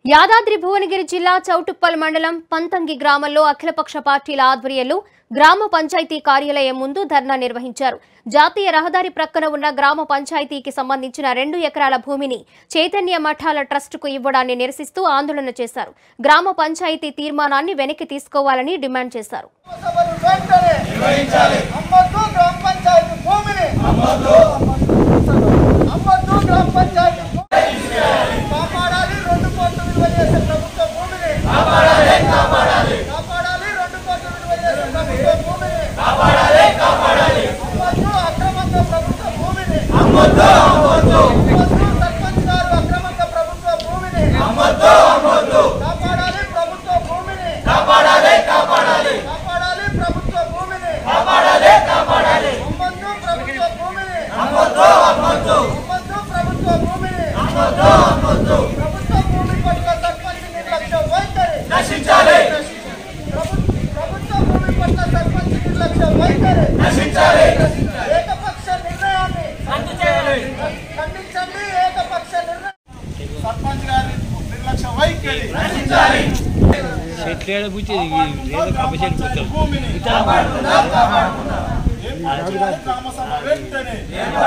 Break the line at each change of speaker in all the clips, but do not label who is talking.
యాదాద్రి భువనగిరి జిల్లా చౌటుప్పల్ మండలం పంతంగి గ్రామంలో అఖిలపక్ష పార్టీల ఆధ్వర్యంలో గ్రామ పంచాయతీ కార్యాలయం ముందు ధర్నా నిర్వహించారు జాతీయ రహదారి ప్రక్కన ఉన్న గ్రామ పంచాయతీకి సంబంధించిన రెండు ఎకరాల భూమిని చైతన్య మఠాల ట్రస్టుకు ఇవ్వడాన్ని నిరసిస్తూ ఆందోళన చేశారు గ్రామ పంచాయతీ తీర్మానాన్ని వెనక్కి తీసుకోవాలని డిమాండ్ చేశారు
సభలు వెంటనే అమ్మద్దు గ్రామ పంచాయతీ భూమిని అమ్మద్దు గ్రామ పంచాయతీ భూమిని కాపాడాలి రెండు కోట్ల విలువ చేసే ప్రభుత్వ భూమిని కాపాడాలి రెండు కోట్ల విలువ చేసే ప్రభుత్వ భూమిని అమ్మద్దు అక్రమంగా ప్రభుత్వ భూమిని అమ్మద్దు సర్పంచ్ గారు అక్రమంగా ప్రభుత్వ భూమిని కాపాడాలి ప్రభుత్వ భూమిని కాపాడాలి ప్రభుత్వ భూమిని అమ్మద్దు ప్రభుత్వ భూమిని అమ్మద్దు ప్రభుత్వ భూమిని ప్రభుత్వ భూమి పట్ల సర్పంచ్ నిర్లక్ష్య వైఖరి ప్రభు- ప్రభుత్వ భూమి పట్ల సర్పంచ్ నిర్లక్ష్య వైఖరి ఏకపక్ష నిర్ణయాన్ని ఖండించండి ఏకపక్ష నిర్ణయం సర్పంచ్ గారి నిర్లక్ష్య వైఖరి
చెట్లేడ పుచ్చేది ఏదో కప్పచేటి పుత్తలు
భూమిని గ్రామసభ వెంటనే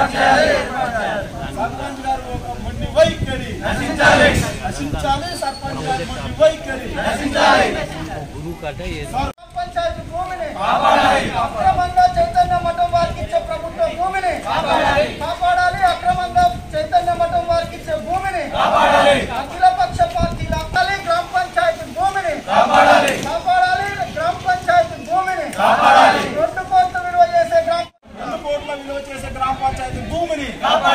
సర్పంచ్ గారు ఒక మొండి వైఖరి నశించాలి సర్పంచ్ గారి మొండి వైఖరి
గురువు కట్ట ఏదో
గ్రామ పంచాయతీ భూమిని అక్రమంగా చైతన్య మఠం వారికి ఇచ్చే ప్రభుత్వ భూమిని కాపాడాలి అక్రమంగా చైతన్య మఠం వారికి ఇచ్చే భూమిని అఖిల పక్ష పార్టీల అక్కలి గ్రామ పంచాయతీ భూమిని కాపాడాలి గ్రామ పంచాయతీ భూమిని రెండు కోట్ల విలువ చేసే గ్రామ రెండు కోట్ల విలువ చేసే గ్రామ పంచాయతీ భూమిని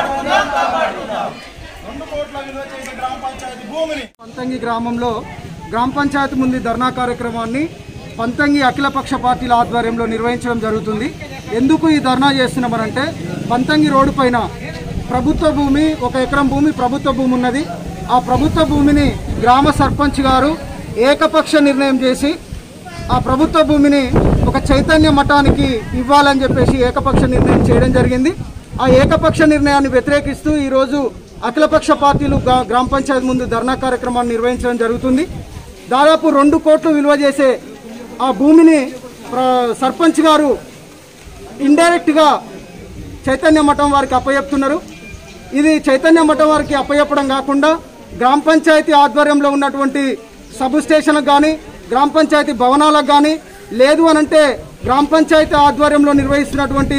రెండు కోట్ల విలువ చేసే గ్రామ పంచాయతీ భూమిని
పంతంగి గ్రామంలో గ్రామ పంచాయతీ ముందు ధర్నా కార్యక్రమాన్ని పంతంగి అఖిలపక్ష పార్టీల ఆధ్వర్యంలో నిర్వహించడం జరుగుతుంది ఎందుకు ఈ ధర్నా చేస్తున్నామనంటే పంతంగి రోడ్డు పైన ప్రభుత్వ భూమి ఒక ఎకరం భూమి ప్రభుత్వ భూమి ఉన్నది ఆ ప్రభుత్వ భూమిని గ్రామ సర్పంచ్ గారు ఏకపక్ష నిర్ణయం చేసి ఆ ప్రభుత్వ భూమిని ఒక చైతన్య మఠానికి ఇవ్వాలని చెప్పేసి ఏకపక్ష నిర్ణయం చేయడం జరిగింది ఆ ఏకపక్ష నిర్ణయాన్ని వ్యతిరేకిస్తూ ఈరోజు అఖిలపక్ష పార్టీలు గ్రా- గ్రామ పంచాయతీ ముందు ధర్నా కార్యక్రమాన్ని నిర్వహించడం జరుగుతుంది దాదాపు రెండు కోట్లు విలువ చేసే ఆ భూమిని ప్ర- సర్పంచ్ గారు ఇండైరెక్ట్గా చైతన్య మఠం వారికి అప్పచెప్తున్నారు ఇది చైతన్య మఠం వారికి అప్పచెప్పడం కాకుండా గ్రామ పంచాయతీ ఆధ్వర్యంలో ఉన్నటువంటి సబ్ స్టేషన్లకు కానీ గ్రామ పంచాయతీ భవనాలకు కానీ లేదు అనంటే గ్రామ పంచాయతీ ఆధ్వర్యంలో నిర్వహిస్తున్నటువంటి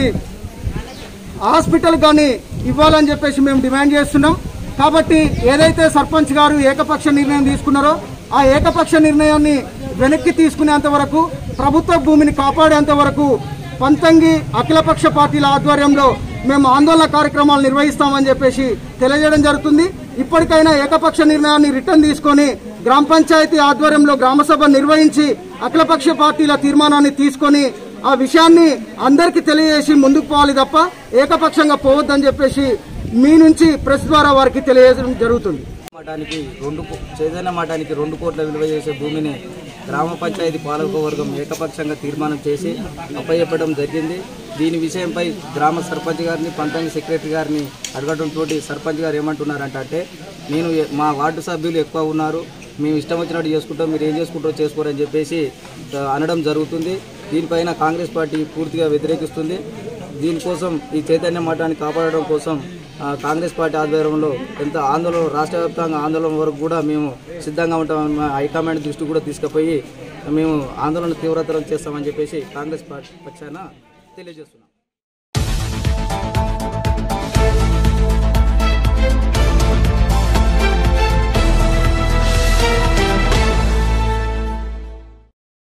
హాస్పిటల్ కానీ ఇవ్వాలని చెప్పేసి మేము డిమాండ్ చేస్తున్నాం కాబట్టి ఏదైతే సర్పంచ్ గారు ఏకపక్ష నిర్ణయం తీసుకున్నారో ఆ ఏకపక్ష నిర్ణయాన్ని వెనక్కి తీసుకునేంత వరకు ప్రభుత్వ భూమిని కాపాడేంత వరకు పంతంగి అఖిలపక్ష పార్టీల ఆధ్వర్యంలో మేము ఆందోళన కార్యక్రమాలు నిర్వహిస్తామని చెప్పేసి తెలియజేయడం జరుగుతుంది ఇప్పటికైనా ఏకపక్ష నిర్ణయాన్ని రిటర్న్ తీసుకొని గ్రామ పంచాయతీ ఆధ్వర్యంలో గ్రామసభ నిర్వహించి అఖిలపక్ష పార్టీల తీర్మానాన్ని తీసుకొని ఆ విషయాన్ని అందరికీ తెలియజేసి ముందుకు పోవాలి తప్ప ఏకపక్షంగా పోవద్దని చెప్పేసి మీ నుంచి ప్రెస్ ద్వారా వారికి తెలియజేయడం జరుగుతుంది
మఠానికి రెండు కో- చైతన్య మఠానికి రెండు కోట్ల విలువ చేసే భూమిని గ్రామ పంచాయతీ పాలకవర్గం ఏకపక్షంగా తీర్మానం చేసి అప్పచెప్పడం జరిగింది దీని విషయంపై గ్రామ సర్పంచ్ గారిని పంచాయతీ సెక్రటరీ గారిని అడగడంతో సర్పంచ్ గారు ఏమంటున్నారంట అంటే నేను ఎ- మా వార్డు సభ్యులు ఎక్కువ ఉన్నారు మేము ఇష్టం వచ్చినట్టు చేసుకుంటాం మీరు ఏం చేసుకుంటారో చేసుకోరని చెప్పేసి ఆ, అనడం జరుగుతుంది దీనిపైన కాంగ్రెస్ పార్టీ పూర్తిగా వ్యతిరేకిస్తుంది దీనికోసం ఈ చైతన్య మఠాన్ని కాపాడడం కోసం ఆ, కాంగ్రెస్ పార్టీ ఆధ్వర్యంలో ఎంత ఆందోళన రాష్ట్ర వ్యాప్తంగా ఆందోళన వరకు కూడా మేము సిద్ధంగా ఉంటామని మా హైకమాండ్ దృష్టి కూడా తీసుకుపోయి మేము ఆందోళన తీవ్రతరం చేస్తామని చెప్పేసి కాంగ్రెస్ పార్టీ పక్షాన తెలియజేస్తున్నాం